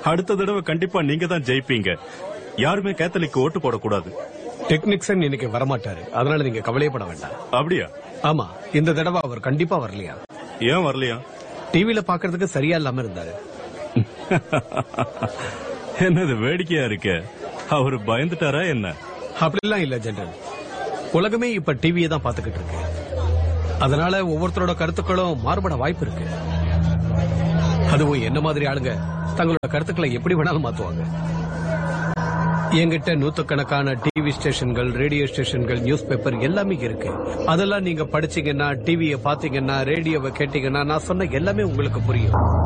அடுத்த தடவை கண்டிப்பா நீங்க தான் ஜெயிப்பீங்க யாருமே கேத்தலிக்கு ஓட்டு போடக்கூடாது டெக்னிக்ஸன் இன்னைக்கு வரமாட்டாரு அதனால நீங்க கவலையப்பட வேண்டாம் அப்படியா ஆமா இந்த தடவை அவர் கண்டிப்பா வரலையா ஏன் வரலையா டிவில பாக்குறதுக்கு சரியா இல்லாம இருந்தாரு என்னது வேடிக்கையா இருக்க அவரு பயந்துட்டாரா என்ன அப்படிலாம் இல்ல ஜெனரல் உலகமே இப்ப டிவியை தான் பாத்துக்கிட்டு இருக்கு அதனால ஒவ்வொருத்தரோட கருத்துக்களும் மாறுபட வாய்ப்பு இருக்கு அதுவும் என்ன மாதிரி ஆளுங்க தங்களோட கருத்துக்களை எப்படி வேணாலும் மாத்துவாங்க என்கிட்ட நூத்துக்கணக்கான டிவி ஸ்டேஷன்கள் ரேடியோ ஸ்டேஷன்கள் நியூஸ் பேப்பர் எல்லாமே இருக்கு அதெல்லாம் நீங்க படிச்சீங்கன்னா டிவியை பாத்தீங்கன்னா ரேடியோவை கேட்டீங்கன்னா நான் சொன்ன எல்லாமே உங்களுக்கு புரியும்